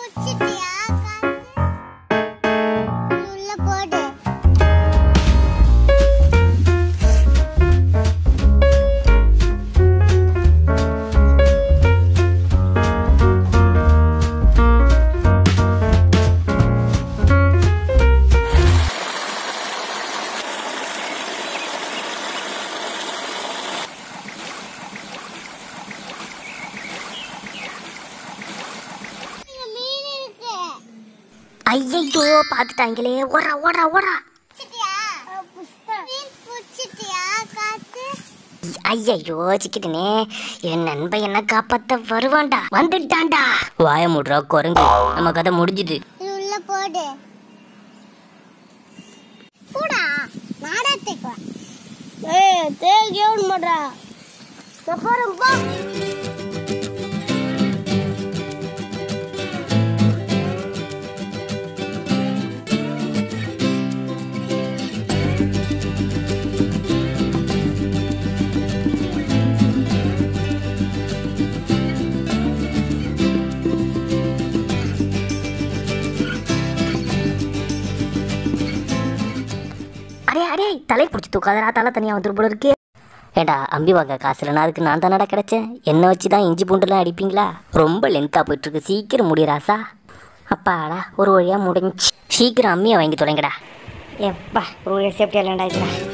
புடிச்சிட்டியா உள்ள போடு இங்க மீன் இருக்கு ஐயையோ பார்த்துட்டாங்களே ஓடுறா ஓடுறா ஓடுறா புடிச்சிட்டியா மீன் புடிச்சிட்டியா காத்து ஐயையோ சிக்கிட்டனே என் நண்பன் என்ன காப்பாத்த வருவான்டா வந்துட்டான்டா வாய மூடுறா குரங்கு நம்ம கதை முடிஞ்சுது இது உள்ள போடு போடா நாடத்துக்கு வா ஏய் தேல் கேவன் மாடா போறோம் போ அடே அடே தலை பிடிச்சி தூக்காதடா தலை தனியாக வந்துரு போல இருக்கு ஏடா அம்பி வாங்க காசு இல்லைனா அதுக்கு நான் தானடா கிடைச்சேன் என்ன வச்சு தான் இஞ்சி பூண்டுலாம் அடிப்பீங்களா ரொம்ப லென்த்தாக போயிட்டுருக்கு சீக்கிரம் முடியறாசா அப்பாடா ஒரு வழியாக முடிஞ்சு சீக்கிரம் அம்மியை வாங்கி தொலைங்கடா எப்பா ஒரு வழியாக சேஃப்டியாக இல்லைண்டா